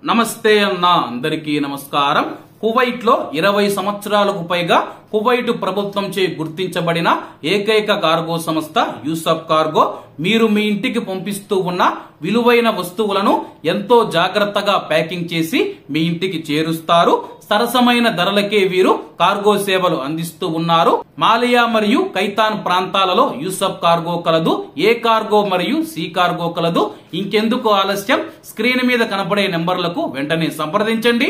నమస్తే అన్న అందరికీ నమస్కారం కువైట్ లో ఇరవై సంవత్సరాలకు పైగా కువైట్ ప్రభుత్వంచే గుర్తించబడిన ఏకైక కార్గో సంస్థ యూసఫ్ కార్గో మీరు మీ ఇంటికి పంపిస్తూ ఉన్న విలువైన వస్తువులను ఎంతో జాగ్రత్తగా ప్యాకింగ్ చేసి మీ ఇంటికి చేరుస్తారు సరసమైన ధరలకే వీరు కార్గో సేవలు అందిస్తూ ఉన్నారు మాలియా మరియు కైతాన్ ప్రాంతాలలో యూసఫ్ కార్గో కలదు ఏ కార్గో మరియు సి కార్గో కలదు ఇంకెందుకు ఆలస్యం స్క్రీన్ మీద కనపడే నెంబర్లకు వెంటనే సంప్రదించండి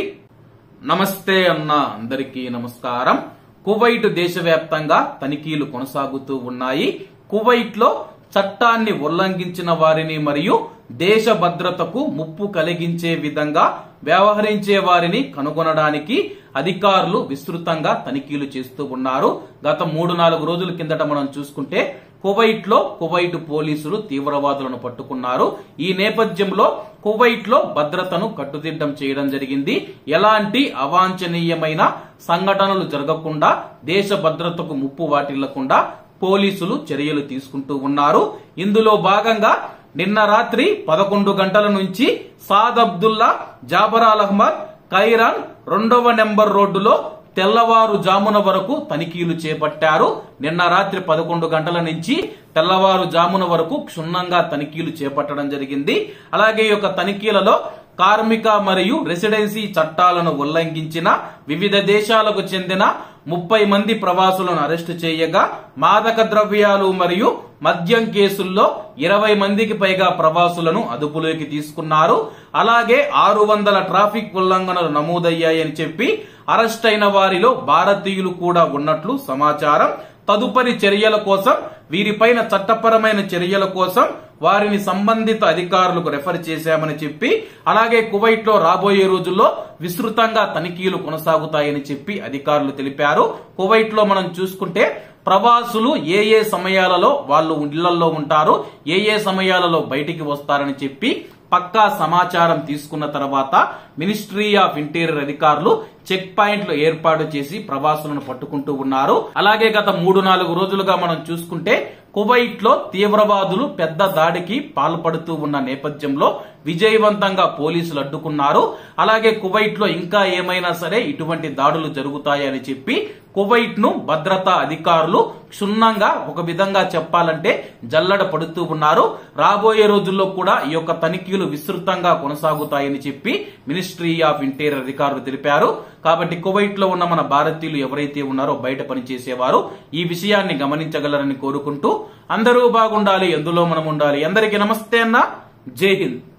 నమస్తే అన్న అందరికీ నమస్కారం కువైట్ దేశవ్యాప్తంగా తనిఖీలు కొనసాగుతూ ఉన్నాయి కువైట్ లో చట్టాన్ని ఉల్లంఘించిన వారిని మరియు దేశ భద్రతకు ముప్పు కలిగించే విధంగా వ్యవహరించే వారిని కనుగొనడానికి అధికారులు విస్తృతంగా తనిఖీలు చేస్తూ ఉన్నారు గత మూడు నాలుగు రోజుల కిందట మనం చూసుకుంటే కువైట్ లో కువైట్ పోలీసులు తీవ్రవాదులను పట్టుకున్నారు ఈ నేపథ్యంలో కువైట్ లో భద్రతను కట్టుదిట్టం చేయడం జరిగింది ఎలాంటి అవాంఛనీయమైన సంఘటనలు జరగకుండా దేశ భద్రతకు ముప్పు వాటిల్లకుండా పోలీసులు చర్యలు తీసుకుంటూ ఉన్నారు ఇందులో భాగంగా నిన్న రాత్రి పదకొండు గంటల నుంచి సాద్ అబ్దుల్లా జాబరాల్ అహ్మద్ ఖైరాన్ రెండవ నెంబర్ రోడ్డులో తెల్లవారు జామున వరకు తనిఖీలు చేపట్టారు నిన్న రాత్రి పదకొండు గంటల నుంచి తెల్లవారు జామున వరకు క్షుణ్ణంగా తనిఖీలు చేపట్టడం జరిగింది అలాగే ఈ యొక్క తనిఖీలలో కార్మిక మరియు రెసిడెన్సీ చట్టాలను ఉల్లంఘించిన వివిధ దేశాలకు చెందిన ముప్పై మంది ప్రవాసులను అరెస్టు చేయగా మాదక ద్రవ్యాలు మరియు మద్యం కేసుల్లో ఇరవై మందికి పైగా ప్రవాసులను అదుపులోకి తీసుకున్నారు అలాగే ఆరు వందల ట్రాఫిక్ ఉల్లంఘనలు నమోదయ్యాయని చెప్పి అరెస్ట్ అయిన వారిలో భారతీయులు కూడా ఉన్నట్లు సమాచారం తదుపరి చర్యల కోసం వీరిపైన చట్టపరమైన చర్యల కోసం వారిని సంబంధిత అధికారులకు రెఫర్ చేశామని చెప్పి అలాగే కువైట్ లో రాబోయే రోజుల్లో విస్తృతంగా తనిఖీలు కొనసాగుతాయని చెప్పి అధికారులు తెలిపారు కువైట్ లో మనం చూసుకుంటే ప్రవాసులు ఏ ఏ సమయాలలో వాళ్ళు ఇళ్లలో ఉంటారు ఏ ఏ సమయాలలో బయటికి వస్తారని చెప్పి పక్కా సమాచారం తీసుకున్న తర్వాత మినిస్ట్రీ ఆఫ్ ఇంటీరియర్ అధికారులు చెక్ పాయింట్లు ఏర్పాటు చేసి ప్రవాసులను పట్టుకుంటూ ఉన్నారు అలాగే గత మూడు నాలుగు రోజులుగా మనం చూసుకుంటే కువైట్ లో తీవ్రవాదులు పెద్ద దాడికి పాల్పడుతూ ఉన్న నేపథ్యంలో విజయవంతంగా పోలీసులు అడ్డుకున్నారు అలాగే కువైట్ లో ఇంకా ఏమైనా సరే ఇటువంటి దాడులు జరుగుతాయని చెప్పి కువైట్ ను భద్రతా అధికారులు క్షుణ్ణంగా ఒక విధంగా చెప్పాలంటే జల్లడ పడుతూ ఉన్నారు రాబోయే రోజుల్లో కూడా ఈ యొక్క తనిఖీలు విస్తృతంగా కొనసాగుతాయని చెప్పి మినిస్ట్రీ ఆఫ్ ఇంటీరియర్ అధికారులు తెలిపారు కాబట్టి కువైట్ లో ఉన్న మన భారతీయులు ఎవరైతే ఉన్నారో బయట పనిచేసేవారు ఈ విషయాన్ని గమనించగలరని కోరుకుంటూ అందరూ బాగుండాలి ఎందులో మనం ఉండాలి అందరికీ నమస్తే అన్న జై హింద్